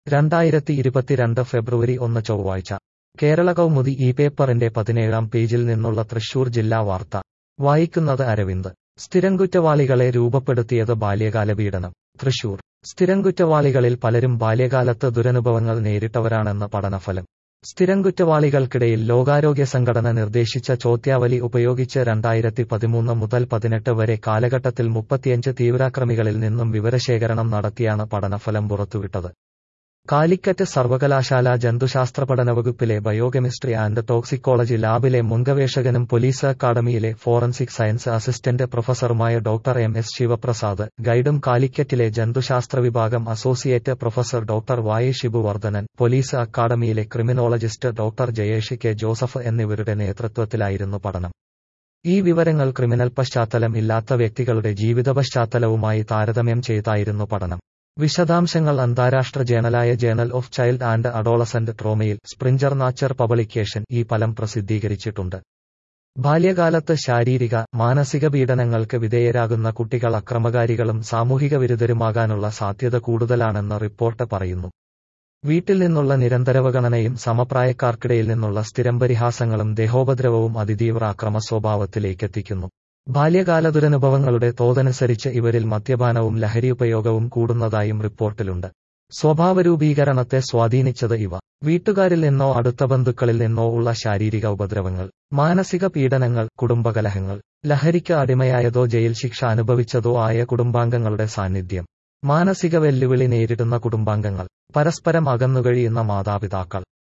രണ്ടായിരത്തി ഇരുപത്തിരണ്ട് ഫെബ്രുവരി ഒന്ന് ചൊവ്വാഴ്ച കേരള കൗമുദി ഈ പേപ്പറിന്റെ പതിനേഴാം പേജിൽ നിന്നുള്ള തൃശൂർ ജില്ലാ വാർത്ത വായിക്കുന്നത് അരവിന്ദ് സ്ഥിരം കുറ്റവാളികളെ രൂപപ്പെടുത്തിയത് ബാല്യകാല പീഡനം തൃശൂർ സ്ഥിരം കുറ്റവാളികളിൽ പലരും ബാല്യകാലത്ത് ദുരനുഭവങ്ങൾ നേരിട്ടവരാണെന്ന് പഠനഫലം സ്ഥിരം കുറ്റവാളികൾക്കിടയിൽ ലോകാരോഗ്യ സംഘടന നിർദ്ദേശിച്ച ചോദ്യാവലി ഉപയോഗിച്ച് രണ്ടായിരത്തി പതിമൂന്ന് മുതൽ പതിനെട്ട് വരെ കാലഘട്ടത്തിൽ മുപ്പത്തിയഞ്ച് തീവ്രാക്രമികളിൽ നിന്നും വിവരശേഖരണം നടത്തിയാണ് പഠനഫലം പുറത്തുവിട്ടത് കാലിക്കറ്റ് സർവകലാശാല ജന്തുശാസ്ത്ര പഠന വകുപ്പിലെ ബയോകെമിസ്ട്രി ആൻഡ് ടോക്സിക്കോളജി ലാബിലെ മുൻഗവേഷകനും പോലീസ് അക്കാദമിയിലെ ഫോറൻസിക് സയൻസ് അസിസ്റ്റന്റ് പ്രൊഫസറുമായ ഡോക്ടർ എം എസ് ശിവപ്രസാദ് ഗൈഡും കാലിക്കറ്റിലെ ജന്തുശാസ്ത്ര വിഭാഗം associate professor doctor Y Shibuvardhanan police അക്കാദമിയിലെ criminologist doctor Jayesh K Joseph എന്നിവരുടെ നേതൃത്വത്തിലായിരുന്നു പഠനം ഈ വിവരങ്ങൾ ക്രിമിനൽ പശ്ചാത്തലം ഇല്ലാത്ത വ്യക്തികളുടെ ജീവിത പശ്ചാത്തലവുമായി താരതമ്യം ചെയ്തായിരുന്നു പഠനം വിശദാംശങ്ങൾ അന്താരാഷ്ട്ര ജേണലായ journal of child and adolescent ട്രോമയിൽ സ്പ്രിഞ്ചർ നാച്ചർ പബ്ലിക്കേഷൻ ഈ ഫലം പ്രസിദ്ധീകരിച്ചിട്ടുണ്ട് ബാല്യകാലത്ത് ശാരീരിക മാനസിക പീഡനങ്ങൾക്ക് വിധേയരാകുന്ന കുട്ടികൾ അക്രമകാരികളും സാമൂഹിക വിരുദ്ധരുമാകാനുള്ള സാധ്യത കൂടുതലാണെന്ന് റിപ്പോർട്ട് പറയുന്നു വീട്ടിൽ നിന്നുള്ള നിരന്തരവഗണനയും സമപ്രായക്കാർക്കിടയിൽ നിന്നുള്ള സ്ഥിരം പരിഹാസങ്ങളും ദേഹോപദ്രവവും അതിതീവ്ര അക്രമ സ്വഭാവത്തിലേക്കെത്തിക്കുന്നു ബാല്യകാല ദുരനുഭവങ്ങളുടെ തോതനുസരിച്ച് ഇവരിൽ മദ്യപാനവും ലഹരി ഉപയോഗവും കൂടുന്നതായും റിപ്പോർട്ടിലുണ്ട് സ്വഭാവരൂപീകരണത്തെ സ്വാധീനിച്ചത് ഇവ വീട്ടുകാരിൽ നിന്നോ അടുത്ത ബന്ധുക്കളിൽ നിന്നോ ഉള്ള ശാരീരിക ഉപദ്രവങ്ങൾ മാനസിക പീഡനങ്ങൾ കുടുംബകലഹങ്ങൾ ലഹരിക്ക് അടിമയായതോ ജയിൽ ശിക്ഷ അനുഭവിച്ചതോ ആയ കുടുംബാംഗങ്ങളുടെ സാന്നിധ്യം മാനസിക വെല്ലുവിളി നേരിടുന്ന കുടുംബാംഗങ്ങൾ പരസ്പരം അകന്നുകഴിയുന്ന മാതാപിതാക്കൾ